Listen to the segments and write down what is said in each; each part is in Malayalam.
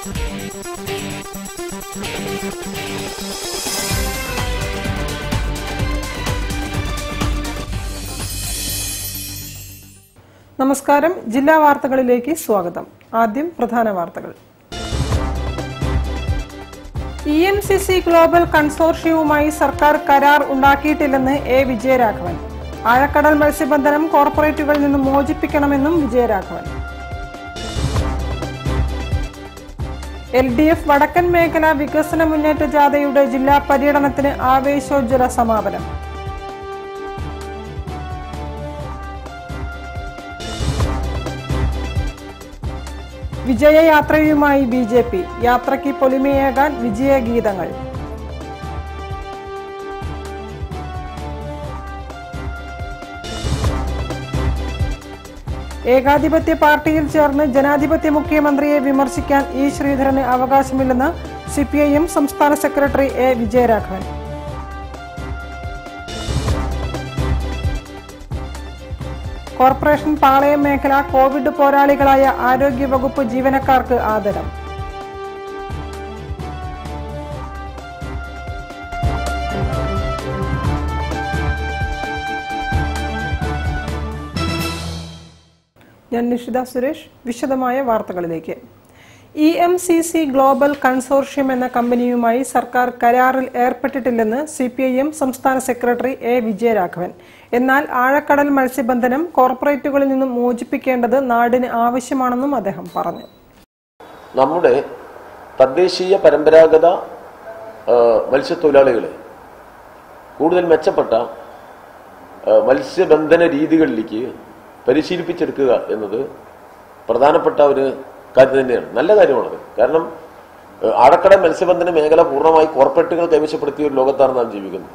നമസ്കാരം ജില്ലാ വാർത്തകളിലേക്ക് സ്വാഗതം ആദ്യം പ്രധാന വാർത്തകൾ E M C C global കൺസോർഷ്യവുമായി സർക്കാർ കരാർ ഉണ്ടാക്കിയിട്ടില്ലെന്ന് എ വിജയരാഘവൻ ആഴക്കടൽ മത്സ്യബന്ധനം കോർപ്പറേറ്റുകളിൽ നിന്ന് മോചിപ്പിക്കണമെന്നും വിജയരാഘവൻ എൽ ഡി എഫ് വടക്കൻ മേഖല വികസന മുന്നേറ്റ ജാഥയുടെ ജില്ലാ പര്യടനത്തിന് ആവേശോജ്വല സമാപനം വിജയയാത്രയുമായി ബി ജെ പി യാത്രയ്ക്ക് പൊലിമയേകാൻ വിജയഗീതങ്ങൾ ഏകാധിപത്യ പാർട്ടിയിൽ ചേർന്ന് ജനാധിപത്യ മുഖ്യമന്ത്രിയെ വിമർശിക്കാൻ ഇ ശ്രീധരന് അവകാശമില്ലെന്ന് സി പി ഐ എം സംസ്ഥാന secretary A Vijayaraghavan corporation Palayam മേഖല കോവിഡ് പോരാളികളായ ആരോഗ്യവകുപ്പ് ജീവനക്കാർക്ക് ആദരം ഞാൻ നിഷിത സുരേഷ് വിശദമായ വാർത്തകളിലേക്ക് E M C C global consortium എന്ന കമ്പനിയുമായി സർക്കാർ കരാറിൽ ഏർപ്പെട്ടിട്ടില്ലെന്ന് സി പി ഐ എം സംസ്ഥാന സെക്രട്ടറി എ വിജയരാഘവൻ എന്നാൽ ആഴക്കടൽ മത്സ്യബന്ധനം കോർപ്പറേറ്റുകളിൽ നിന്നും മോചിപ്പിക്കേണ്ടത് നാടിന് ആവശ്യമാണെന്നും അദ്ദേഹം പറഞ്ഞു നമ്മുടെ തദ്ദേശീയ പരമ്പരാഗത ആ, മത്സ്യത്തൊഴിലാളികളെ കൂടുതൽ മെച്ചപ്പെട്ട ആ, മത്സ്യബന്ധന രീതികളിലേക്ക് പരിശീലിപ്പിച്ചെടുക്കുക എന്നത് പ്രധാനപ്പെട്ട ഒരു കാര്യം തന്നെയാണ് നല്ല കാര്യമാണത് കാരണം ആ, ആഴക്കടൽ മത്സ്യബന്ധന മേഖല പൂർണ്ണമായി കോർപ്പറേറ്റുകൾ കൈവശപ്പെടുത്തിയ ഒരു ലോകത്താണ് നാം ജീവിക്കുന്നത്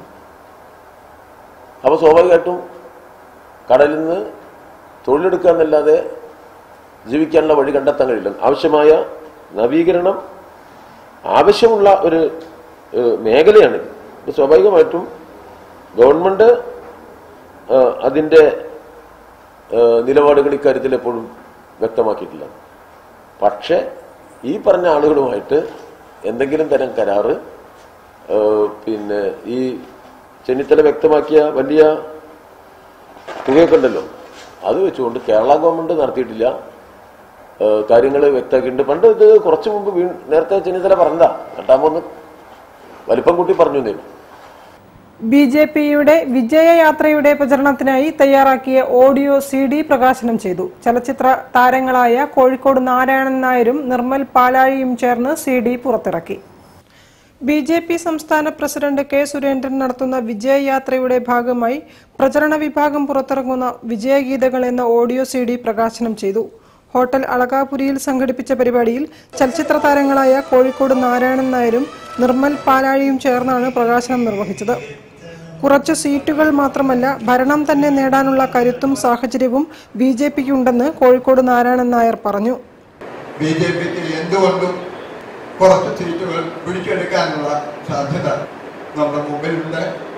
അപ്പോൾ സ്വാഭാവികമായിട്ടും കടലിൽ നിന്ന് തൊഴിലെടുക്കുക എന്നല്ലാതെ ജീവിക്കാനുള്ള വഴി കണ്ടെത്താൻ കഴിയില്ല ആവശ്യമായ നവീകരണം ആവശ്യമുള്ള ഒരു ഏഹ്, മേഖലയാണിത് ഇത് സ്വാഭാവികമായിട്ടും ഗവൺമെന്റ് ഏഹ്, അതിന്റെ ഏഹ്, നിലപാടുകൾ ഇക്കാര്യത്തിൽ എപ്പോഴും വ്യക്തമാക്കിയിട്ടില്ല പക്ഷെ ഈ പറഞ്ഞ ആളുകളുമായിട്ട് എന്തെങ്കിലും തരം കരാറ് ഏഹ്, പിന്നെ ഈ ചെന്നിത്തല വ്യക്തമാക്കിയ വലിയ തുകയൊക്കെ ഉണ്ടല്ലോ അത് വെച്ചുകൊണ്ട് കേരള ഗവൺമെന്റ് നടത്തിയിട്ടില്ല കാര്യങ്ങൾ വ്യക്തമാക്കിയിട്ടുണ്ട് പണ്ട് ഇത് കുറച്ചു മുമ്പ് വീ നേരത്തെ ചെന്നിത്തല പറഞ്ഞതാ രണ്ടാമൊന്ന് വലിപ്പം കൂട്ടി പറഞ്ഞു എന്നേ ഉള്ളൂ. ബി ജെ പിയുടെ വിജയയാത്രയുടെ പ്രചരണത്തിനായി തയ്യാറാക്കിയ ഓഡിയോ സി ഡി പ്രകാശനം ചെയ്തു ചലച്ചിത്ര താരങ്ങളായ കോഴിക്കോട് നാരായണൻ നായരും നിർമ്മൽ പാലാഴിയും ചേർന്ന് സി ഡി പുറത്തിറക്കി ബി ജെ പി സംസ്ഥാന പ്രസിഡന്റ് കെ സുരേന്ദ്രൻ നടത്തുന്ന വിജയയാത്രയുടെ ഭാഗമായി പ്രചരണ വിഭാഗം പുറത്തിറങ്ങുന്ന വിജയഗീതകൾ എന്ന ഓഡിയോ സി ഡി പ്രകാശനം ചെയ്തു ഹോട്ടൽ അളകാപുരിയിൽ സംഘടിപ്പിച്ച പരിപാടിയിൽ ചലച്ചിത്ര താരങ്ങളായ കോഴിക്കോട് നാരായണൻ നായരും നിർമ്മൽ പാലാഴിയും ചേർന്നാണ് പ്രകാശനം നിർവഹിച്ചത് കുറച്ച് സീറ്റുകൾ മാത്രമല്ല ഭരണം തന്നെ നേടാനുള്ള കരുത്തും സാഹചര്യവും ബി ജെ പിക്കുണ്ടെന്ന് കോഴിക്കോട് നാരായണൻ നായർ പറഞ്ഞു ബി ജെ പിക്ക് എന്തുകൊണ്ടും കുറച്ച് സീറ്റുകൾ പിടിച്ചെടുക്കാനുള്ള സാധ്യത നമ്മുടെ മുമ്പിലുണ്ട്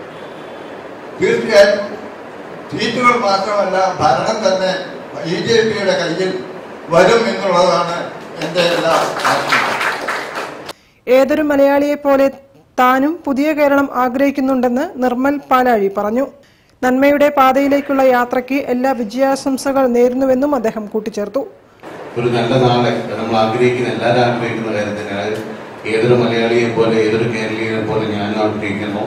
തീർച്ചയായും സീറ്റുകൾ മാത്രമല്ല ഭരണം തന്നെ ബി ജെ പിയുടെ കയ്യിൽ വരും എന്നുള്ളതാണ് എൻ്റെ എല്ലാ ആശങ്കയും ഏതൊരു മലയാളിയെ പോലെ താനും പുതിയ കേരളം ആഗ്രഹിക്കുന്നുണ്ടെന്ന് നിർമ്മൽ പാലാഴി പറഞ്ഞു നന്മയുടെ പാതയിലേക്കുള്ള യാത്രയ്ക്ക് എല്ലാ വിജയാശംസകൾ നേരുന്നുവെന്നും അദ്ദേഹം കൂട്ടിച്ചേർത്തു ഒരു നല്ല നാളെ നമ്മൾ ആഗ്രഹിക്കുന്ന എല്ലാവരും ആഗ്രഹിക്കുന്ന കാര്യം തന്നെയാണ് ഏതൊരു മലയാളിയെ പോലെ ഏതൊരു കേരളീയനെ പോലെ ഞാനും ആഗ്രഹിക്കുന്നു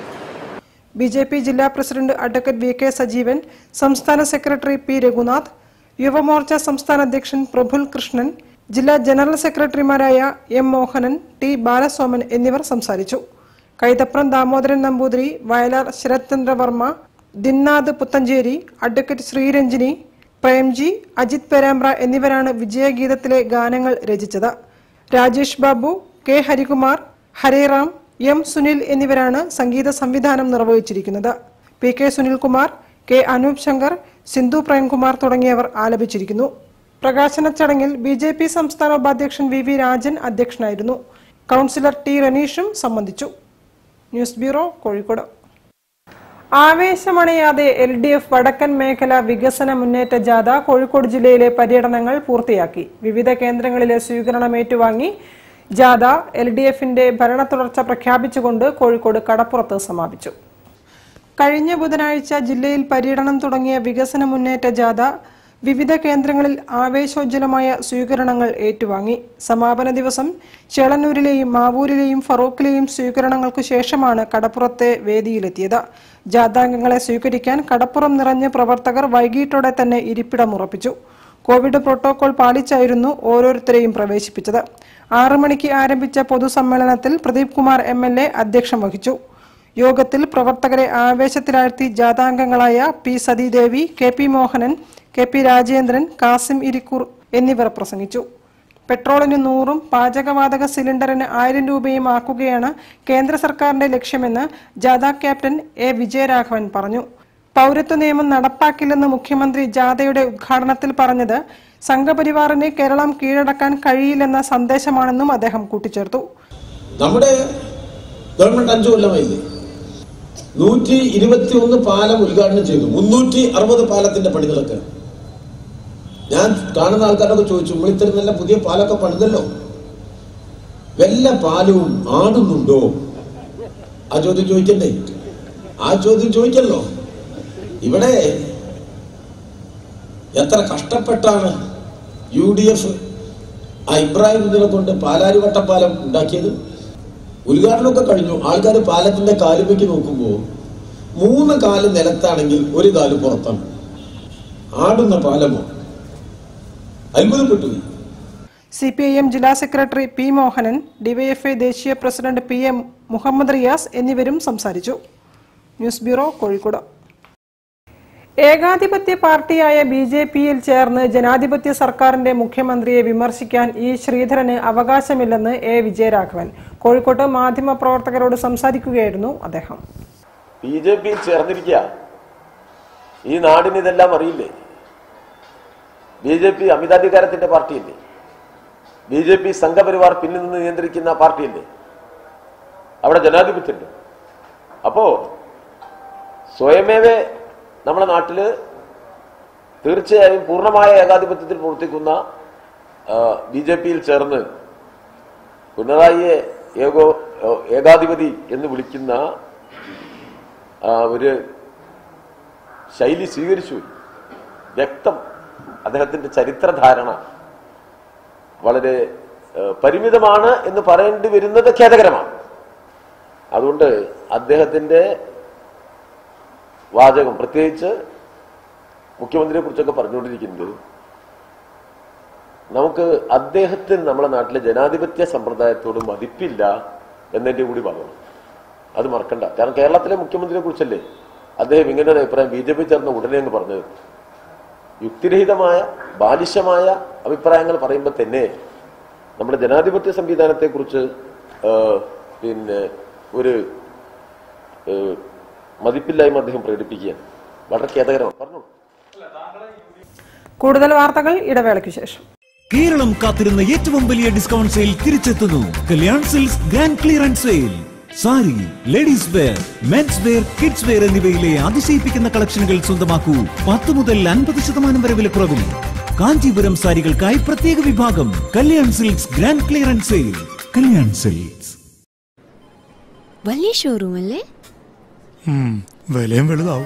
ബി ജെ പി ജില്ലാ president advocate V K Sajeevan സംസ്ഥാന സെക്രട്ടറി പി രഘുനാഥ് യുവമോർച്ച സംസ്ഥാന അധ്യക്ഷൻ പ്രഫുൽ കൃഷ്ണൻ ജില്ലാ ജനറൽ സെക്രട്ടറിമാരായ എം മോഹനൻ ടി ബാലസോമൻ എന്നിവർ സംസാരിച്ചു കൈതപ്രം ദാമോദരൻ നമ്പൂതിരി വയലാർ ശരത്ചന്ദ്ര വർമ്മ ദിന്നാഥ് പുത്തഞ്ചേരി അഡ്വക്കേറ്റ് ശ്രീരഞ്ജിനി പ്രേംജി അജിത് പേരാമ്പ്ര എന്നിവരാണ് വിജയഗീതത്തിലെ ഗാനങ്ങൾ രചിച്ചത് രാജേഷ് ബാബു കെ ഹരികുമാർ ഹരേറാം എം സുനിൽ എന്നിവരാണ് സംഗീത സംവിധാനം നിർവഹിച്ചിരിക്കുന്നത് P K Sunilkumar K Anoop Shankar Sindhu Premkumar തുടങ്ങിയവർ ആലപിച്ചിരിക്കുന്നു പ്രകാശന ചടങ്ങിൽ ബി ജെ പി സംസ്ഥാന ഉപാധ്യക്ഷൻ വി വി രാജൻ അധ്യക്ഷനായിരുന്നു കൗൺസിലർ ടി റനീഷും സംബന്ധിച്ചു ന്യൂസ് ബ്യൂറോ കോഴിക്കോട് ആവേശമണയാതെ എൽ ഡി എഫ് വടക്കൻ മേഖല വികസന മുന്നേറ്റ ജാഥ കോഴിക്കോട് ജില്ലയിലെ പര്യടനങ്ങൾ പൂർത്തിയാക്കി വിവിധ കേന്ദ്രങ്ങളിലെ സ്വീകരണം ഏറ്റുവാങ്ങി ജാഥ എൽ ഡി എഫിന്റെ ഭരണ തുടർച്ച പ്രഖ്യാപിച്ചുകൊണ്ട് കോഴിക്കോട് കടപ്പുറത്ത് സമാപിച്ചു കഴിഞ്ഞ ബുധനാഴ്ച ജില്ലയിൽ പര്യടനം തുടങ്ങിയ വികസന മുന്നേറ്റ ജാഥ വിവിധ കേന്ദ്രങ്ങളിൽ ആവേശോജ്വലമായ സ്വീകരണങ്ങൾ ഏറ്റുവാങ്ങി സമാപന ദിവസം ചേളന്നൂരിലെയും മാവൂരിലെയും ഫറൂഖിലെയും സ്വീകരണങ്ങൾക്കു ശേഷമാണ് കടപ്പുറത്തെ വേദിയിലെത്തിയത് ജാഥാംഗങ്ങളെ സ്വീകരിക്കാൻ കടപ്പുറം നിറഞ്ഞ പ്രവർത്തകർ വൈകിട്ടോടെ തന്നെ ഇരിപ്പിടമുറപ്പിച്ചു കോവിഡ് പ്രോട്ടോകോൾ പാലിച്ചായിരുന്നു ഓരോരുത്തരെയും പ്രവേശിപ്പിച്ചത് ആറു മണിക്ക് ആരംഭിച്ച പൊതുസമ്മേളനത്തിൽ Pradeep Kumar M L A അധ്യക്ഷം വഹിച്ചു യോഗത്തിൽ പ്രവർത്തകരെ ആവേശത്തിലാഴ്ത്തി ജാഥാംഗങ്ങളായ P Sathidevi K P Mohanan K P Rajendran Kasim Irikkur എന്നിവർ പ്രസംഗിച്ചു പെട്രോളിന് നൂറും പാചകവാതക സിലിണ്ടറിന് ആയിരം രൂപയും ആക്കുകയാണ് കേന്ദ്ര സർക്കാരിന്റെ ലക്ഷ്യമെന്ന് ജാഥ ക്യാപ്റ്റൻ എ വിജയരാഘവൻ പറഞ്ഞു പൗരത്വ നിയമം നടപ്പാക്കില്ലെന്ന് മുഖ്യമന്ത്രി ജാഥയുടെ ഉദ്ഘാടനത്തിൽ പറഞ്ഞത് സംഘപരിവാറിന് കേരളം കീഴടക്കാൻ കഴിയില്ലെന്ന സന്ദേശമാണെന്നും അദ്ദേഹം കൂട്ടിച്ചേർത്തു നമ്മുടെ ഗവൺമെന്റ് അഞ്ചു കൊല്ലമായില്ലേ നൂറ്റി ഇരുപത്തി ഒന്ന് പാലം ഉദ്ഘാടനം ചെയ്തു മുന്നൂറ്റി അറുപത് പാലത്തിന്റെ പണികളൊക്കെ ഞാൻ കാണുന്ന ആൾക്കാരൊക്കെ ചോദിച്ചു നമ്മൾ ഇത്തരം നല്ല പുതിയ പാലൊക്കെ പണിതല്ലോ വല്ല പാലവും ആടുന്നുണ്ടോ ആ ചോദ്യം ചോദിക്കണ്ടേ ആ ചോദ്യം ചോദിക്കല്ലോ ഇവിടെ എത്ര കഷ്ടപ്പെട്ടാണ് യു ഡി എഫ് ആ ഇബ്രാഹിം കുഞ്ഞിനെ കൊണ്ട് പാലാരി വട്ടപ്പാലം ഉണ്ടാക്കിയത് ഉദ്ഘാടനമൊക്കെ കഴിഞ്ഞു ആൾക്കാർ പാലത്തിന്റെ കാലുമേക്ക് നോക്കുമ്പോൾ മൂന്ന് കാല് നിലത്താണെങ്കിൽ ഒരു കാല് പുറത്താണ് ആടുന്ന പാലമോ അത്ഭുതപ്പെട്ടു പോയി. സി പി ഐ എം ജില്ലാ സെക്രട്ടറി പി മോഹനൻ ഡിവൈഎഫ്ഐ ദേശീയ president P M Muhammad Riyas എന്നിവരും സംസാരിച്ചു ന്യൂസ് ബ്യൂറോ കോഴിക്കോട് ഏകാധിപത്യ പാർട്ടിയായ ബി ജെ പിയിൽ ചേർന്ന് ജനാധിപത്യ സർക്കാരിന്റെ മുഖ്യമന്ത്രിയെ വിമർശിക്കാൻ ഇ ശ്രീധരന് അവകാശമില്ലെന്ന് എ വിജയരാഘവൻ കോഴിക്കോട്ട് മാധ്യമപ്രവർത്തകരോട് സംസാരിക്കുകയായിരുന്നു അദ്ദേഹം ബി ജെ പിയിൽ ചേർന്നിരിക്കുക ഈ നാടിന് ഇതെല്ലാം അറിയില്ലേ ബി ജെ പി അമിതാധികാരത്തിന്റെ പാർട്ടിയല്ലേ ബി ജെ പി സംഘപരിവാർ പിന്നിൽ നിന്ന് നിയന്ത്രിക്കുന്ന പാർട്ടിയല്ലേ അവിടെ ജനാധിപത്യമുണ്ട് അപ്പോ സ്വയമേവേ നമ്മുടെ നാട്ടില് തീർച്ചയായും പൂർണ്ണമായ ഏകാധിപത്യത്തിൽ പ്രവർത്തിക്കുന്ന ബി ജെ പിയിൽ ചേർന്ന് പിണറായിയെ ഏകോ ഏകാധിപതി എന്ന് വിളിക്കുന്ന ആ, ഒരു ശൈലി സ്വീകരിച്ചു വ്യക്തം അദ്ദേഹത്തിന്റെ ചരിത്രധാരണ വളരെ ഏഹ്, പരിമിതമാണ് എന്ന് പറയേണ്ടി വരുന്നത് ഖേദകരമാണ് അതുകൊണ്ട് അദ്ദേഹത്തിന്റെ വാചകം പ്രത്യേകിച്ച് മുഖ്യമന്ത്രിയെ കുറിച്ചൊക്കെ പറഞ്ഞുകൊണ്ടിരിക്കുന്നത് നമുക്ക് അദ്ദേഹത്തിന് നമ്മുടെ നാട്ടിലെ ജനാധിപത്യ സമ്പ്രദായത്തോട് മതിപ്പില്ല എന്നതിന്റെ കൂടി ഭാഗമാണ് അത് മറക്കണ്ട കാരണം കേരളത്തിലെ മുഖ്യമന്ത്രിയെ കുറിച്ചല്ലേ അദ്ദേഹം ഇങ്ങനെ ഒരു അഭിപ്രായം ബി ജെ പി ചേർന്ന ഉടനെ അങ്ങ് പറഞ്ഞത് യുക്തിരഹിതമായ ബാലിശമായ അഭിപ്രായങ്ങൾ പറയുമ്പോൾ തന്നെ നമ്മുടെ ജനാധിപത്യ സംവിധാനത്തെക്കുറിച്ച് ആ, പിന്നെ ഒരു ഏ, മതിപ്പില്ലായ്മ അദ്ദേഹം പ്രകടിപ്പിക്കുകയാണ് വളരെ ഖേദകരമാണ് പറഞ്ഞോളൂ കൂടുതൽ വാർത്തകൾ ഇടവേളയ്ക്ക് ശേഷം കേരളം കാത്തിരുന്ന ഏറ്റവും വലിയ ഡിസ്കൗണ്ട് സെയിൽ തിരിച്ചെത്തുന്നു Kalyan silks grand clearance sale sari ladies wear men's wear kids wear എന്നിവയിലെ അതിശയിപ്പിക്കുന്ന കളക്ഷനുകൾ സ്വന്തമാക്കൂ പത്ത് മുതൽ അൻപത് ശതമാനം വരെ വിലക്കുറവിൽ കാഞ്ചീപുരം സാരികൾക്കായി പ്രത്യേക വിഭാഗം Kalyan silks grand clearance sale Kalyan silks വലിയ ഷോറൂം അല്ലേ ഉം, വിലയും വലുതാവും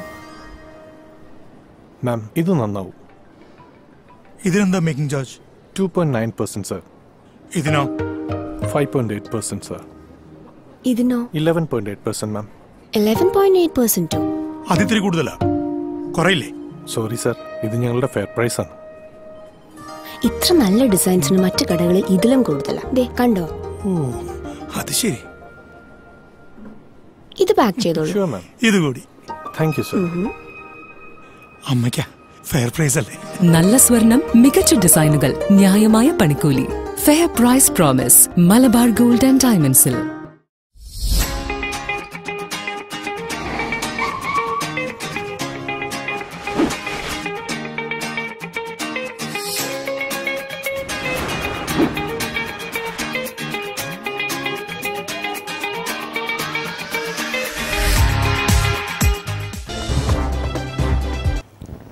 മാം ഇത് നന്നാവും ഇതിനെന്താ making charge two point nine percent sir ഇതിനോ five point eight percent sir ഇതിനോ eleven point eight percent ma'am eleven point eight പെർസെന്റോ അതിത്തിരി കൂടുതലാ കുറയില്ലേ സോറി സർ ഇത് ഞങ്ങളുടെ ഫെയർ പ്രൈസ് ആണ് ഇത്ര നല്ല ഡിസൈൻസിന് മറ്റു കടകളിൽ ഇതിലും കൂടുതലാ ദേ കണ്ടോ ഓ അത് ശരി ഇത് പാക്ക് ചെയ്തോളൂ ഷുവർ മാം ഇത് കൂടി താങ്ക് യു സർ അമ്മയ്ക്കാ ഫെയർ പ്രൈസ് അല്ലേ നല്ല സ്വർണം മികച്ച ഡിസൈനുകൾ ന്യായമായ പണിക്കൂലി fair price promise Malabar gold and ഡയമണ്ട്സിൽ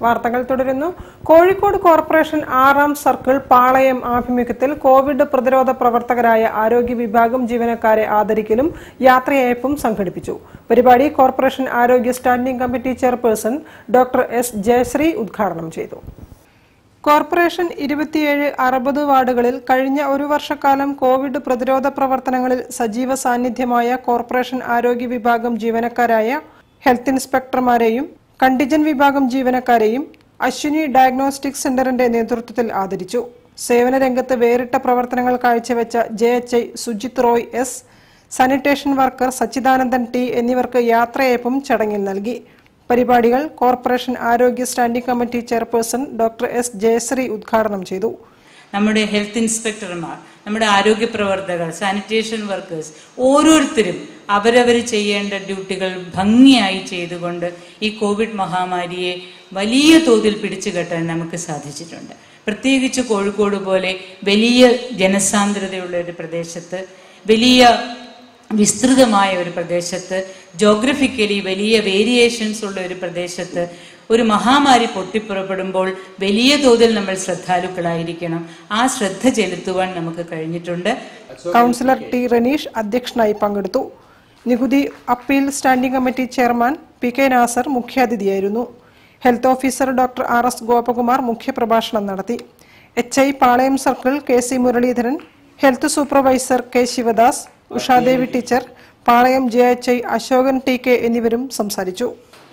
വാർത്തകൾ തുടരുന്നു കോഴിക്കോട് കോർപ്പറേഷൻ ആറാം സർക്കിൾ പാളയം ആഭിമുഖ്യത്തിൽ കോവിഡ് പ്രതിരോധ പ്രവർത്തകരായ ആരോഗ്യ വിഭാഗം ജീവനക്കാരെ ആദരിക്കലും യാത്രയയപ്പും സംഘടിപ്പിച്ചു പരിപാടി കോർപ്പറേഷൻ ആരോഗ്യ standing committee chairperson doctor S Jayasree ഉദ്ഘാടനം ചെയ്തു കോർപ്പറേഷൻ ഇരുപത്തിയേഴ് അറുപത് വാർഡുകളിൽ കഴിഞ്ഞ ഒരു വർഷക്കാലം കോവിഡ് പ്രതിരോധ പ്രവർത്തനങ്ങളിൽ സജീവ സാന്നിധ്യമായ കോർപ്പറേഷൻ ആരോഗ്യ വിഭാഗം ജീവനക്കാരായ ഹെൽത്ത് ഇൻസ്പെക്ടർമാരെയും കണ്ടിജന്റ് വിഭാഗം ജീവനക്കാരെയും അശ്വിനി ഡയഗ്നോസ്റ്റിക് സെന്ററിന്റെ നേതൃത്വത്തിൽ ആദരിച്ചു സേവന രംഗത്ത് വേറിട്ട പ്രവർത്തനങ്ങൾ കാഴ്ചവെച്ച J H I Sujith Roy S sanitation worker Sachidanandan T എന്നിവർക്ക് യാത്രയയപ്പും ചടങ്ങിൽ നൽകി പരിപാടികൾ കോർപ്പറേഷൻ ആരോഗ്യ standing committee chairperson doctor S Jayasree ഉദ്ഘാടനം ചെയ്തു നമ്മുടെ ഹെൽത്ത് ഇൻസ്പെക്ടർമാർ നമ്മുടെ ആരോഗ്യ പ്രവർത്തകർ സാനിറ്റേഷൻ വർക്കേഴ്സ് ഓരോരുത്തരും അവരവർ ചെയ്യേണ്ട ഡ്യൂട്ടികൾ ഭംഗിയായി ചെയ്തുകൊണ്ട് ഈ കോവിഡ് മഹാമാരിയെ വലിയ തോതിൽ പിടിച്ചു കെട്ടാൻ നമുക്ക് സാധിച്ചിട്ടുണ്ട് പ്രത്യേകിച്ച് കോഴിക്കോട് പോലെ വലിയ ജനസാന്ദ്രതയുള്ള ഒരു പ്രദേശത്ത് വലിയ വിസ്തൃതമായ ഒരു പ്രദേശത്ത് ജോഗ്രഫിക്കലി വലിയ വേരിയേഷൻസ് ഉള്ള ഒരു പ്രദേശത്ത് ഒരു മഹാമാരി പൊട്ടിപ്പുറപ്പെടുമ്പോൾ വലിയ തോതിൽ നമ്മൾ ശ്രദ്ധാലുക്കളായിരിക്കണം ആ ശ്രദ്ധ ചെലുത്തുവാൻ നമുക്ക് കഴിഞ്ഞിട്ടുണ്ട് കൗൺസിലർ ടി റനീഷ് അധ്യക്ഷനായി പങ്കെടുത്തു നികുതി appeal standing committee chairman P K Nasar മുഖ്യാതിഥിയായിരുന്നു health officer doctor R S Gopakumar മുഖ്യപ്രഭാഷണം നടത്തി H I Palayam circle K C Muraleedharan health supervisor K Sivadas Ushadevi teacher Palayam J H I Asokan T K എന്നിവരും സംസാരിച്ചു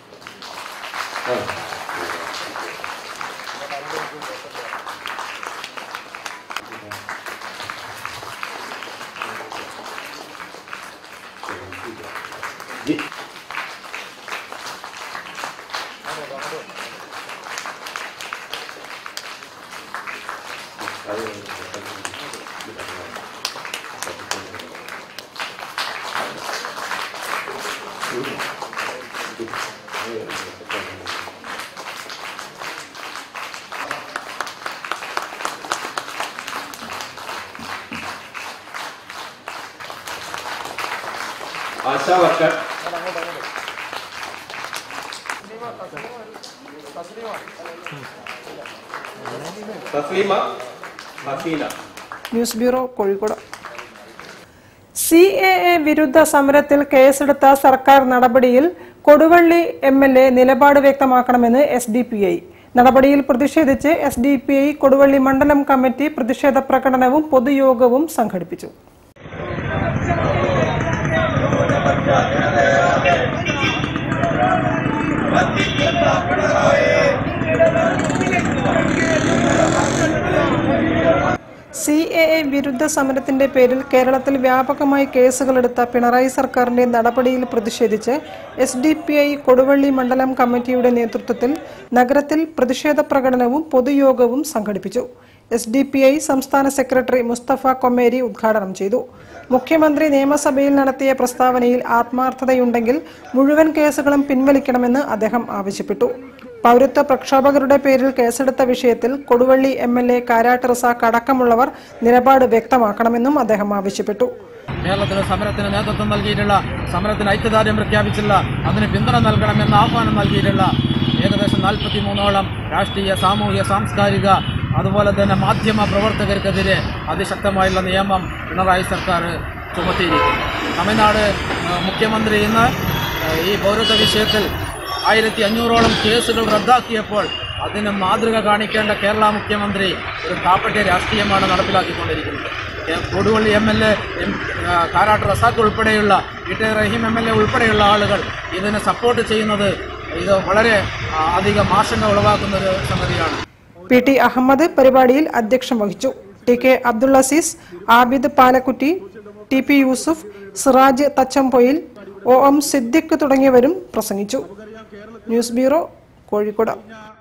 ASHA worker Thasleema Haseena news bureau Kozhikode C A A വിരുദ്ധ സമരത്തിൽ കേസെടുത്ത സർക്കാർ നടപടിയിൽ കൊടുവള്ളി എം എൽ എ നിലപാട് വ്യക്തമാക്കണമെന്ന് എസ് ഡി പി ഐ നടപടിയിൽ പ്രതിഷേധിച്ച് S D P I Koduvally മണ്ഡലം കമ്മിറ്റി പ്രതിഷേധ പ്രകടനവും പൊതുയോഗവും സംഘടിപ്പിച്ചു സി എ എ വിരുദ്ധ സമരത്തിന്റെ പേരിൽ കേരളത്തിൽ വ്യാപകമായി കേസുകളെടുത്ത പിണറായി സർക്കാരിന്റെ നടപടിയിൽ പ്രതിഷേധിച്ച് S D P I Koduvally മണ്ഡലം കമ്മിറ്റിയുടെ നേതൃത്വത്തിൽ നഗരത്തിൽ പ്രതിഷേധ പ്രകടനവും പൊതുയോഗവും സംഘടിപ്പിച്ചു എസ് ഡി പി ഐ സംസ്ഥാന സെക്രട്ടറി മുസ്തഫ കൊമ്മേരി ഉദ്ഘാടനം ചെയ്തു മുഖ്യമന്ത്രി നിയമസഭയിൽ നടത്തിയ പ്രസ്താവനയിൽ ആത്മാർത്ഥതയുണ്ടെങ്കിൽ മുഴുവൻ കേസുകളും പിൻവലിക്കണമെന്ന് അദ്ദേഹം ആവശ്യപ്പെട്ടു പൗരത്വ പ്രക്ഷോഭകരുടെ പേരിൽ കേസെടുത്ത വിഷയത്തിൽ Koduvally M L A Karat Razak അടക്കമുള്ളവർ നിലപാട് വ്യക്തമാക്കണമെന്നും അദ്ദേഹം ആവശ്യപ്പെട്ടു കേരളത്തിലെ സമരത്തിന് നേതൃത്വം നൽകിയിട്ടുള്ള സമരത്തിന് ഐക്യദാർഢ്യം പ്രഖ്യാപിച്ചില്ല അതിന് പിന്തുണ നൽകണമെന്ന് ആഹ്വാനം നൽകിയിട്ടുള്ള ഏകദേശം നാൽപ്പത്തി മൂന്നോളം രാഷ്ട്രീയ സാമൂഹിക സാംസ്കാരിക അതുപോലെ തന്നെ മാധ്യമ പ്രവർത്തകർക്കെതിരെ അതിശക്തമായുള്ള നിയമം പിണറായി സർക്കാർ ചുമത്തിയിരിക്കുന്നു തമിഴ്നാട് ഏഹ്, മുഖ്യമന്ത്രി ഇന്ന് ഏഹ്, ഈ പൗരത്വ വിഷയത്തിൽ ആയിരത്തി അഞ്ഞൂറോളം കേസുകൾ റദ്ദാക്കിയപ്പോൾ അതിന് മാതൃക കാണിക്കേണ്ട കേരള മുഖ്യമന്ത്രി ഒരു കാപ്പട്യ രാഷ്ട്രീയമാണ് നടപ്പിലാക്കിക്കൊണ്ടിരിക്കുന്നത് കെ- Koduvally M L A M ആ, കാരാട്ട് റസാഖ് ഉൾപ്പെടെയുള്ള E T Raheem M L A ഉൾപ്പെടെയുള്ള ആളുകൾ ഇതിനെ സപ്പോർട്ട് ചെയ്യുന്നത് ഇത് വളരെ ആ, അധികം ആശങ്ക ഉളവാക്കുന്ന ഒരു സംഗതിയാണ് പി ടി അഹമ്മദ് പരിപാടിയിൽ അധ്യക്ഷം വഹിച്ചു T K Abdul Azeez Abid Palakkutti T P Yusuf Siraj Thachampoyil O M Siddique തുടങ്ങിയവരും പ്രസംഗിച്ചു ന്യൂസ് ബ്യൂറോ കോഴിക്കോട്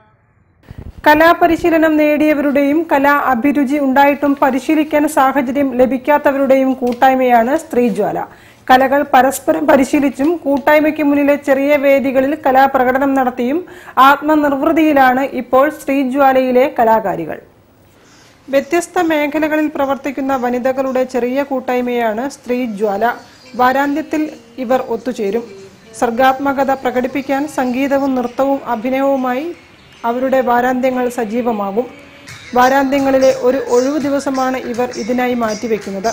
കലാപരിശീലനം നേടിയവരുടെയും കലാ അഭിരുചി ഉണ്ടായിട്ടും പരിശീലിക്കാൻ സാഹചര്യം ലഭിക്കാത്തവരുടെയും കൂട്ടായ്മയാണ് സ്ത്രീജ്വാല കലകൾ പരസ്പരം പരിശീലിച്ചും കൂട്ടായ്മയ്ക്ക് മുന്നിലെ ചെറിയ വേദികളിൽ കലാപ്രകടനം നടത്തിയും ആത്മനിർവൃതിയിലാണ് ഇപ്പോൾ സ്ത്രീജ്വാലയിലെ കലാകാരികൾ വ്യത്യസ്ത മേഖലകളിൽ പ്രവർത്തിക്കുന്ന വനിതകളുടെ ചെറിയ കൂട്ടായ്മയാണ് സ്ത്രീ ജ്വാല വാരാന്ത്യത്തിൽ ഇവർ ഒത്തുചേരും സർഗാത്മകത പ്രകടിപ്പിക്കാൻ സംഗീതവും നൃത്തവും അഭിനയവുമായി അവരുടെ വാരാന്ത്യങ്ങൾ സജീവമാകും വാരാന്ത്യങ്ങളിലെ ഒരു ഒഴിവു ദിവസമാണ് ഇവർ ഇതിനായി മാറ്റിവെക്കുന്നത്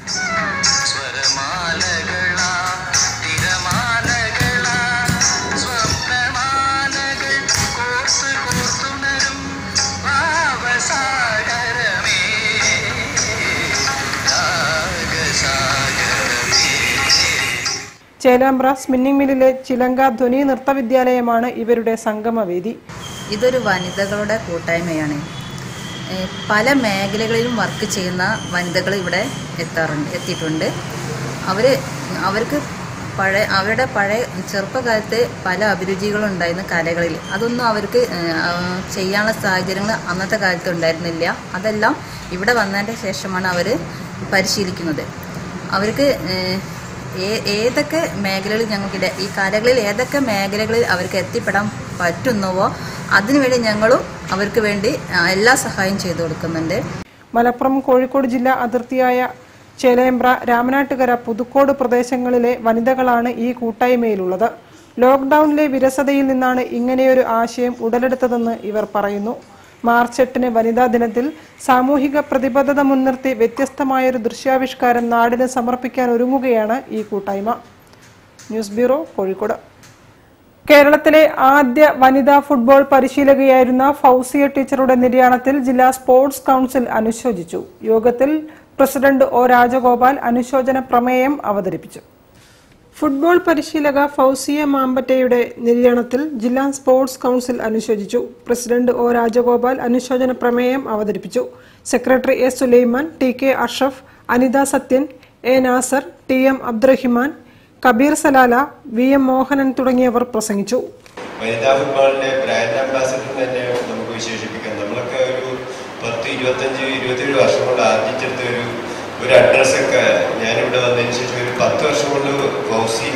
ചേലാമ്പ്ര സ്പിന്നിംഗ് മില്ലിലെ ചിലങ്ക ധ്വനി നൃത്തവിദ്യാലയമാണ് ഇവരുടെ സംഗമവേദി ഇതൊരു വനിതകളുടെ കൂട്ടായ്മയാണ് ഏ, പല മേഖലകളിലും വർക്ക് ചെയ്യുന്ന വനിതകൾ ഇവിടെ എത്താറുണ്ട് എത്തിയിട്ടുണ്ട് അവർ അവർക്ക് പഴയ അവരുടെ പഴയ ചെറുപ്പകാലത്ത് പല അഭിരുചികളും ഉണ്ടായിരുന്നു കലകളിൽ അതൊന്നും അവർക്ക് ഏ, ആ, ചെയ്യാനുള്ള സാഹചര്യങ്ങൾ അന്നത്തെ കാലത്ത് ഉണ്ടായിരുന്നില്ല അതെല്ലാം ഇവിടെ വന്നതിൻ്റെ ശേഷമാണ് അവർ പരിശീലിക്കുന്നത് അവർക്ക് ഏ, ഏ- ഏതൊക്കെ മേഖലകളിൽ ഞങ്ങൾക്കിടെ ഈ കലകളിൽ ഏതൊക്കെ മേഖലകളിൽ അവർക്ക് എത്തിപ്പെടാൻ പറ്റുന്നുവോ അതിനുവേണ്ടി ഞങ്ങളും അവർക്ക് വേണ്ടി ആ, എല്ലാ സഹായം ചെയ്തു കൊടുക്കുന്നുണ്ട് മലപ്പുറം കോഴിക്കോട് ജില്ലാ അതിർത്തിയായ ചേലേമ്പ്ര രാമനാട്ടുകര പുതുക്കോട് പ്രദേശങ്ങളിലെ വനിതകളാണ് ഈ കൂട്ടായ്മയിലുള്ളത് ലോക്ക്ഡൌണിലെ വിരസതയിൽ നിന്നാണ് ഇങ്ങനെയൊരു ആശയം ഉടലെടുത്തതെന്ന് ഇവർ പറയുന്നു മാർച്ച് എട്ടിന് വനിതാ ദിനത്തിൽ സാമൂഹിക പ്രതിബദ്ധത മുൻനിർത്തി വ്യത്യസ്തമായൊരു ദൃശ്യാവിഷ്കാരം നാടിന് സമർപ്പിക്കാൻ ഒരുങ്ങുകയാണ് ഈ കൂട്ടായ്മ ന്യൂസ് ബ്യൂറോ കോഴിക്കോട് കേരളത്തിലെ ആദ്യ വനിതാ ഫുട്ബോൾ പരിശീലകയായിരുന്ന ഫൗസിയ ടീച്ചറുടെ നിര്യാണത്തിൽ ജില്ലാ സ്പോർട്സ് കൌൺസിൽ അനുശോചിച്ചു യോഗത്തിൽ പ്രസിഡന്റ് ഒ രാജഗോപാൽ അനുശോചന പ്രമേയം അവതരിപ്പിച്ചു ഫുട്ബോൾ പരിശീലക ഫൗസിയ മാമ്പറ്റയുടെ നിര്യാണത്തിൽ ജില്ലാ സ്പോർട്സ് കൌൺസിൽ അനുശോചിച്ചു പ്രസിഡന്റ് ഒ രാജഗോപാൽ അനുശോചന പ്രമേയം അവതരിപ്പിച്ചു secretary A Sulaiman T K Ashraf Anitha Sathyan A Nasar T M Abdurahiman Kabeer Salala V M Mohanan തുടങ്ങിയവർ പ്രസംഗിച്ചു വനിതാ ഫുട്ബോളിന്റെ ബ്രാൻഡ് അംബാസഡർ തന്നെ നമുക്ക് വിശേഷിപ്പിക്കാം നമ്മളൊക്കെ ഒരു പത്ത് ഇരുപത്തഞ്ച് ഇരുപത്തേഴ് വർഷം കൊണ്ട് ആർജിച്ചെടുത്ത ഒരു ഒരു അഡ്രസ്സൊക്കെ ഞാനിവിടെ വന്നതിന് ശേഷം ഒരു പത്ത് വർഷം കൊണ്ട് ഫൗസി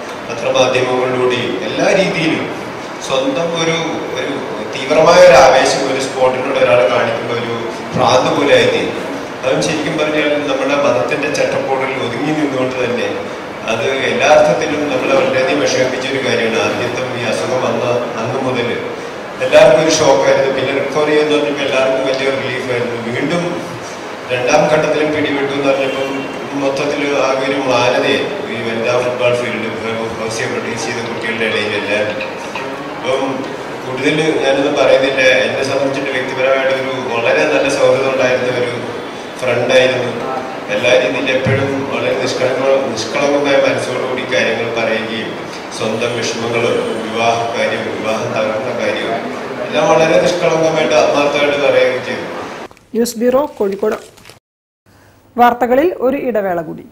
പത്രമാധ്യമങ്ങളിലൂടെയും എല്ലാ രീതിയിലും സ്വന്തം ഒരു ഒരു തീവ്രമായ ഒരു ആവേശം ഒരു സ്പോർട്ടിനോട് ഒരാൾ കാണിക്കുമ്പോൾ ഒരു ഭ്രാന്ത് പോലെ ആയിത്തീരും അതും ശരിക്കും പറഞ്ഞാൽ നമ്മുടെ മതത്തിന്റെ ചട്ടക്കൂടിൽ ഒതുങ്ങി നിന്നുകൊണ്ട് തന്നെ അത് എല്ലാ അർത്ഥത്തിലും നമ്മളെ വളരെയധികം വിഷമിപ്പിച്ച ഒരു കാര്യമാണ് ആദ്യത്തെ ഈ അസുഖം വന്ന അന്ന് മുതൽ എല്ലാവർക്കും ഒരു ഷോക്കായിരുന്നു പിന്നെ റിക്കവറി എന്ന് പറഞ്ഞപ്പോൾ എല്ലാവർക്കും വലിയ റിലീഫായിരുന്നു വീണ്ടും രണ്ടാം ഘട്ടത്തിലും പിടിവിട്ടു എന്ന് പറഞ്ഞപ്പം മൊത്തത്തിൽ ആകെ ഒരു മാനതയായി ഈ വനിതാ ഫുട്ബോൾ ഫീൽഡ് ഹൗസിയെ പ്രൊഡ്യൂസ് ചെയ്ത കുട്ടികളുടെ ഇടയിൽ എല്ലാവരും അപ്പം കൂടുതൽ ഞാനൊന്നും പറയുന്നില്ല എന്നെ സംബന്ധിച്ചിട്ട് വ്യക്തിപരമായിട്ട് ഒരു വളരെ നല്ല സൗഹൃദം ഉണ്ടായിരുന്ന ഒരു ഫ്രണ്ടായിരുന്നു എല്ലാ രീതിയിലും എപ്പോഴും വളരെ നിഷ്കളങ്ക നിഷ്കളങ്കമായ മനസ്സോടുകൂടി കാര്യങ്ങൾ പറയുകയും സ്വന്തം വിഷമങ്ങളും വിവാഹ കാര്യവും വിവാഹം തകർന്ന കാര്യവും എല്ലാം വളരെ നിഷ്കളങ്കമായിട്ട് ആത്മാർത്ഥമായിട്ട് പറയുകയും ചെയ്തു ന്യൂസ് ബ്യൂറോ കോഴിക്കോട് വാർത്തകളിൽ ഒരു ഇടവേള കൂടി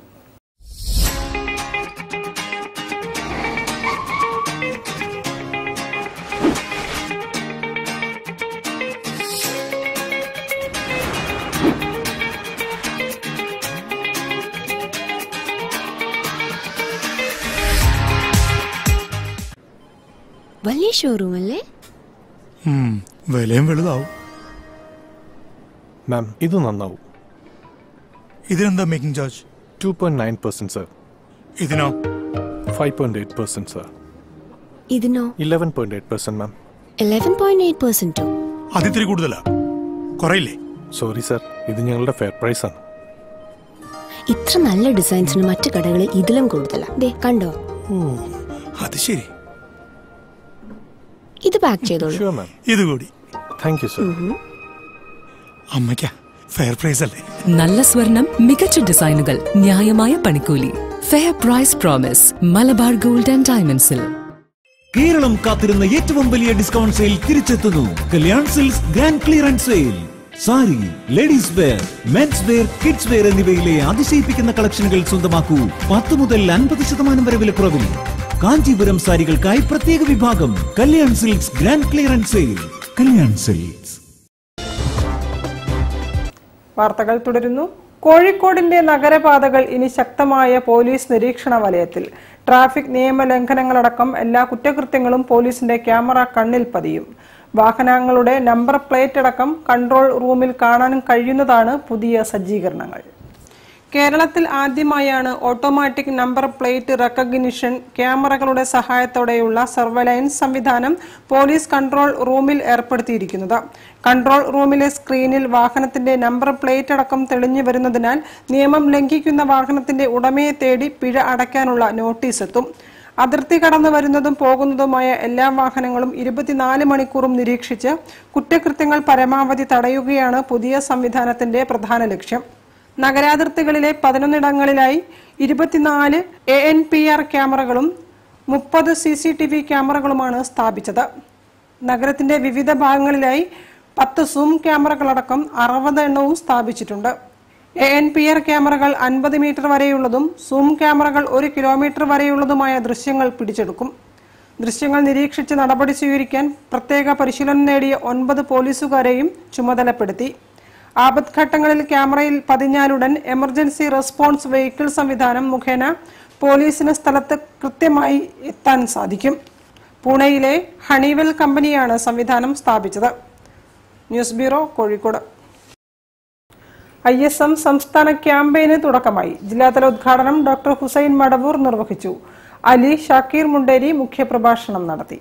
വലിയ ഷോറൂം അല്ലേ ഉം, വിലയും വലുതാവും മാം ഇത് നന്നാവും ഇതിനെന്താ making charge two point nine percent sir ഇതിനോ five point eight percent sir ഇതിനോ eleven point eight percent ma'am eleven point eight പെർസെന്റോ അതിത്തിരി കൂടുതലാ കുറയില്ലേ സോറി സർ ഇത് ഞങ്ങളുടെ ഫെയർ പ്രൈസ് ആണ് ഇത്ര നല്ല ഡിസൈൻസിന് മറ്റു കടകളിൽ ഇതിലും കൂടുതലാ ദേ കണ്ടോ ഓ അത് ശരി ഇത് പാക്ക് ചെയ്തോളൂ ഷുവർ മാം ഇത് കൂടി താങ്ക് യു സർ അമ്മയ്ക്കാ ഫെയർ പ്രൈസ് അല്ലേ നല്ല സ്വർണം മികച്ച ഡിസൈനുകൾ ന്യായമായ പണിക്കൂലി fair price promise Malabar gold and ഡയമണ്ട്സിൽ കേരളം കാത്തിരുന്ന ഏറ്റവും വലിയ ഡിസ്കൗണ്ട് സെയിൽ തിരിച്ചെത്തുന്നു Kalyan silks grand clearance sale sari ladies wear men's wear kids wear എന്നിവയിലെ അതിശയിപ്പിക്കുന്ന കളക്ഷനുകൾ സ്വന്തമാക്കൂ പത്ത് മുതൽ അൻപത് ശതമാനം വരെ വിലക്കുറവിൽ കാഞ്ചീപുരം സാരികൾക്കായി പ്രത്യേക വിഭാഗം Kalyan silks grand clearance sale Kalyan silks വാർത്തകൾ തുടരുന്നു കോഴിക്കോടിന്റെ നഗരപാതകൾ ഇനി ശക്തമായ പോലീസ് നിരീക്ഷണ വലയത്തിൽ ട്രാഫിക് നിയമലംഘനങ്ങളടക്കം എല്ലാ കുറ്റകൃത്യങ്ങളും പോലീസിന്റെ ക്യാമറ കണ്ണിൽ പതിയും വാഹനങ്ങളുടെ നമ്പർ പ്ലേറ്റ് അടക്കം കൺട്രോൾ റൂമിൽ കാണാൻ കഴിയുന്നതാണ് പുതിയ സജ്ജീകരണങ്ങൾ കേരളത്തിൽ ആദ്യമായാണ് ഓട്ടോമാറ്റിക് നമ്പർ പ്ലേറ്റ് റെക്കഗ്നിഷൻ ക്യാമറകളുടെ സഹായത്തോടെയുള്ള സർവൈലൻസ് സംവിധാനം പോലീസ് കൺട്രോൾ റൂമിൽ ഏർപ്പെടുത്തിയിരിക്കുന്നത് കൺട്രോൾ റൂമിലെ സ്ക്രീനിൽ വാഹനത്തിന്റെ നമ്പർ പ്ലേറ്റ് അടക്കം തെളിഞ്ഞു വരുന്നതിനാൽ നിയമം ലംഘിക്കുന്ന വാഹനത്തിന്റെ ഉടമയെ തേടി പിഴ അടയ്ക്കാനുള്ള നോട്ടീസ് എത്തും അതിർത്തി കടന്നു വരുന്നതും പോകുന്നതുമായ എല്ലാ വാഹനങ്ങളും ഇരുപത്തിനാല് മണിക്കൂറും നിരീക്ഷിച്ച് കുറ്റകൃത്യങ്ങൾ പരമാവധി തടയുകയാണ് പുതിയ സംവിധാനത്തിന്റെ പ്രധാന ലക്ഷ്യം നഗരാതിർത്തികളിലെ പതിനൊന്നിടങ്ങളിലായി ഇരുപത്തിനാല് എ എൻ പി ആർ ക്യാമറകളും മുപ്പത് സി സി ടി വി ക്യാമറകളുമാണ് സ്ഥാപിച്ചത് നഗരത്തിന്റെ വിവിധ ഭാഗങ്ങളിലായി പത്ത് സൂം ക്യാമറകളടക്കം അറുപത് എണ്ണവും സ്ഥാപിച്ചിട്ടുണ്ട് എ എൻ പി ആർ ക്യാമറകൾ അൻപത് മീറ്റർ വരെയുള്ളതും സൂം ക്യാമറകൾ ഒരു കിലോമീറ്റർ വരെയുള്ളതുമായ ദൃശ്യങ്ങൾ പിടിച്ചെടുക്കും ദൃശ്യങ്ങൾ നിരീക്ഷിച്ച് നടപടി സ്വീകരിക്കാൻ പ്രത്യേക പരിശീലനം നേടിയ ഒൻപത് പോലീസുകാരെയും ചുമതലപ്പെടുത്തി ആപത്ഘട്ടങ്ങളിൽ ക്യാമറയിൽ പതിഞ്ഞാലുടൻ എമർജൻസി റെസ്പോൺസ് വെഹിക്കിൾ സംവിധാനം മുഖേന പോലീസിന് സ്ഥലത്ത് കൃത്യമായി എത്താൻ സാധിക്കും പൂനെയിലെ ഹണിവെൽ കമ്പനിയാണ് സംവിധാനം സ്ഥാപിച്ചത് news bureau Kozhikode I S M സംസ്ഥാന ക്യാമ്പയിന് തുടക്കമായി ജില്ലാതല ഉദ്ഘാടനം ഡോക്ടർ ഹുസൈൻ മടവൂർ നിർവഹിച്ചു അലി ഷാക്കീർ മുണ്ടേരി മുഖ്യപ്രഭാഷണം നടത്തി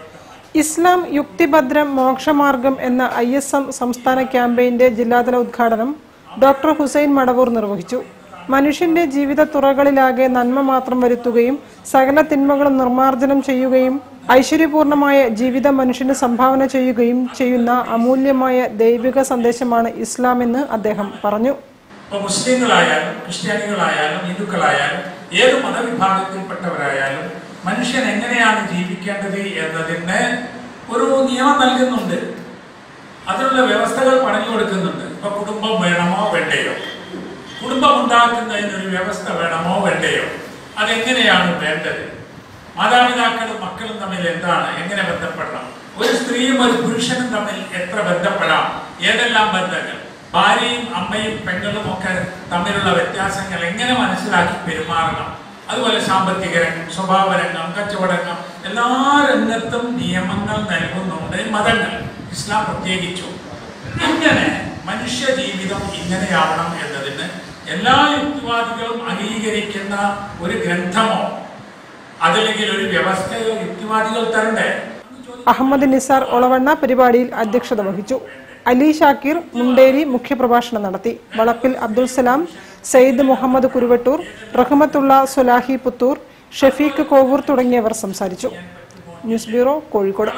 ഇസ്ലാം യുക്തിഭദ്രം മോക്ഷമാർഗം എന്ന ഐ എസ് എം സംസ്ഥാന ക്യാമ്പയിന്റെ ജില്ലാതല ഉദ്ഘാടനം ഡോക്ടർ ഹുസൈൻ മടവൂർ നിർവഹിച്ചു മനുഷ്യന്റെ ജീവിത തുറകളിലാകെ നന്മ മാത്രം വരുത്തുകയും സകല തിന്മകളും നിർമ്മാർജ്ജനം ചെയ്യുകയും ഐശ്വര്യപൂർണമായ ജീവിതം മനുഷ്യന് സംഭാവന ചെയ്യുകയും ചെയ്യുന്ന അമൂല്യമായ ദൈവിക സന്ദേശമാണ് ഇസ്ലാം എന്ന് അദ്ദേഹം പറഞ്ഞു ഇപ്പോൾ മുസ്ലിങ്ങളായാലും ക്രിസ്ത്യാനികളായാലും ഹിന്ദുക്കളായാലും ഏത് മതവിഭാഗത്തിൽപ്പെട്ടവരായാലും മനുഷ്യൻ എങ്ങനെയാണ് ജീവിക്കേണ്ടത് എന്നതിന് ഒരു നിയമം നൽകുന്നുണ്ട് അതിനുള്ള വ്യവസ്ഥകൾ പറഞ്ഞു കൊടുക്കുന്നുണ്ട് ഇപ്പൊ കുടുംബം വേണമോ വേണ്ടയോ കുടുംബം ഉണ്ടാക്കുന്നതിനൊരു വ്യവസ്ഥ വേണമോ വേണ്ടയോ അതെങ്ങനെയാണ് വേണ്ടത് മാതാപിതാക്കളും മക്കളും തമ്മിൽ എന്താണ് എങ്ങനെ ബന്ധപ്പെടണം ഒരു സ്ത്രീയും ഒരു പുരുഷനും തമ്മിൽ എത്ര ബന്ധപ്പെടാം ഏതെല്ലാം ബന്ധങ്ങൾ ഭാര്യയും അമ്മയും പെങ്ങളും ഒക്കെ തമ്മിലുള്ള വ്യത്യാസങ്ങൾ എങ്ങനെ മനസ്സിലാക്കി പെരുമാറണം അതുപോലെ സാമ്പത്തിക രംഗം സ്വഭാവ രംഗം കച്ചവടങ്ങൾ എല്ലാ രംഗത്തും നിയമങ്ങൾ നൽകുന്നുണ്ട് മതങ്ങൾ ഇസ്ലാം പ്രത്യേകിച്ചു ഇങ്ങനെ മനുഷ്യ ജീവിതം ഇങ്ങനെയാവണം എന്നതിന് എല്ലാ യുക്തിവാദികളും അംഗീകരിക്കുന്ന ഒരു ഗ്രന്ഥമോ അതല്ലെങ്കിൽ ഒരു വ്യവസ്ഥയോ യുക്തിവാദികൾ തരണ്ടേ അഹമ്മദ് നിസാർ ഒളവണ്ണ പരിപാടിയിൽ അധ്യക്ഷത വഹിച്ചു അലി ഷാക്കീർ മുണ്ടേരി മുഖ്യപ്രഭാഷണം നടത്തി വളപ്പിൽ അബ്ദുൽ സലാം സയ്യിദ് മുഹമ്മദ് കുരുവട്ടൂർ റഹ്മത്തുള്ള സുലാഹി പുത്തൂർ ഷഫീഖ് കോവൂർ തുടങ്ങിയവർ സംസാരിച്ചു ന്യൂസ് ബ്യൂറോ കോഴിക്കോട്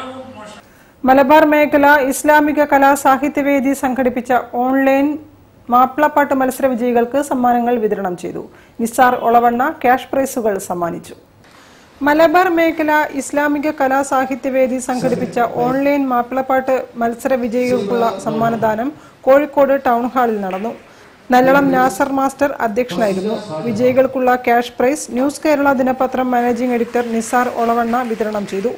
മലബാർ മേഖല ഇസ്ലാമിക കലാ സാഹിത്യവേദി സംഘടിപ്പിച്ച ഓൺലൈൻ മാപ്പിളപ്പാട്ട് മത്സര വിജയികൾക്ക് സമ്മാനങ്ങൾ വിതരണം ചെയ്തു നിസാർ ഒളവണ്ണ ക്യാഷ് പ്രൈസുകൾ സമ്മാനിച്ചു മലബാർ മേഖല ഇസ്ലാമിക കലാ സാഹിത്യവേദി സംഘടിപ്പിച്ച ഓൺലൈൻ മാപ്പിളപ്പാട്ട് മത്സര വിജയികൾക്കുള്ള സമ്മാനദാനം കോഴിക്കോട് ടൗൺ ഹാളിൽ നടന്നു നല്ലളം നാസർ മാസ്റ്റർ അധ്യക്ഷനായിരുന്നു വിജയികൾക്കുള്ള ക്യാഷ് പ്രൈസ് ന്യൂസ് കേരള ദിനപത്രം മാനേജിംഗ് എഡിറ്റർ നിസാർ ഒളവണ്ണ വിതരണം ചെയ്തു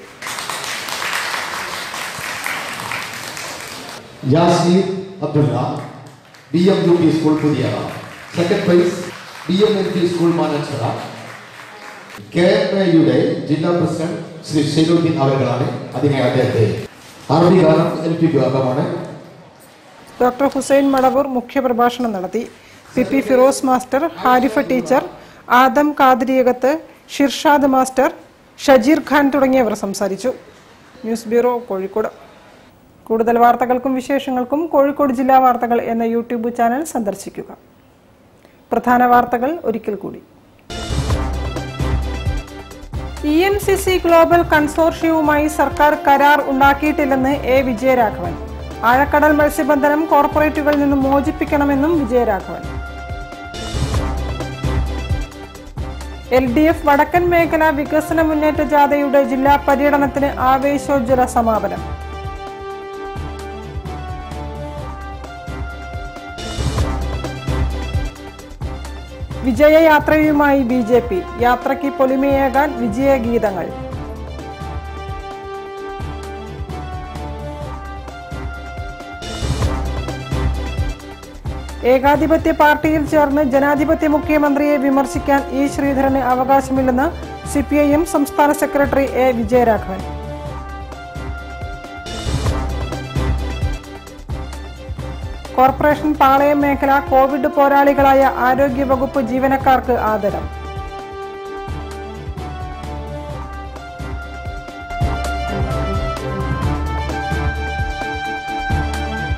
Yaseer Abdulla B M U P school Puthiyara second prize B M L P school മാനേജറ കെ എം എയുടെ ജില്ലാ പ്രസിഡന്റ് ശ്രീ ഷെയ്നുദ്ദീൻ അവർകളാണ് അതിനെ അദ്ദേഹത്തെ അറബി ഗാനം എൽ പി വിഭാഗമാണ് ഡോക്ടർ ഹുസൈൻ മടവൂർ മുഖ്യപ്രഭാഷണം നടത്തി P P Firoz master Harifa teacher Adam Kathiriyakath Shirshad master Shajeer Khan തുടങ്ങിയവർ സംസാരിച്ചു ന്യൂസ് ബ്യൂറോ കോഴിക്കോട് കൂടുതൽ വാർത്തകൾക്കും വിശേഷങ്ങൾക്കും കോഴിക്കോട് ജില്ലാ വാർത്തകൾ എന്ന യൂട്യൂബ് ചാനൽ സന്ദർശിക്കുക പ്രധാന വാർത്തകൾ ഒരിക്കൽ കൂടി E N C C global കൺസോർഷ്യവുമായി സർക്കാർ കരാർ ഉണ്ടാക്കിയിട്ടില്ലെന്ന് എ വിജയരാഘവൻ ആഴക്കടൽ മത്സ്യബന്ധനം കോർപ്പറേറ്റുകളിൽ നിന്ന് മോചിപ്പിക്കണമെന്നും വിജയരാഘവൻ എൽ ഡി എഫ് വടക്കൻ മേഖല വികസന മുന്നേറ്റ ജാഥയുടെ ജില്ലാ പര്യടനത്തിന് ആവേശോജ്വല സമാപനം വിജയയാത്രയുമായി ബി ജെ പി യാത്രയ്ക്ക് പൊലിമയേകാൻ വിജയഗീതങ്ങൾ ഏകാധിപത്യ പാർട്ടിയിൽ ചേർന്ന് ജനാധിപത്യ മുഖ്യമന്ത്രിയെ വിമർശിക്കാൻ ഇ ശ്രീധരന് അവകാശമില്ലെന്ന് സി പി ഐ എം സംസ്ഥാന secretary A Vijayaraghavan corporation Palayam മേഖല കോവിഡ് പോരാളികളായ ആരോഗ്യവകുപ്പ് ജീവനക്കാർക്ക് ആദരം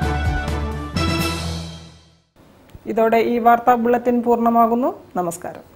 ഇതോടെ ഈ വാർത്താ ബുള്ളറ്റിൻ പൂർണ്ണമാകുന്നു നമസ്കാരം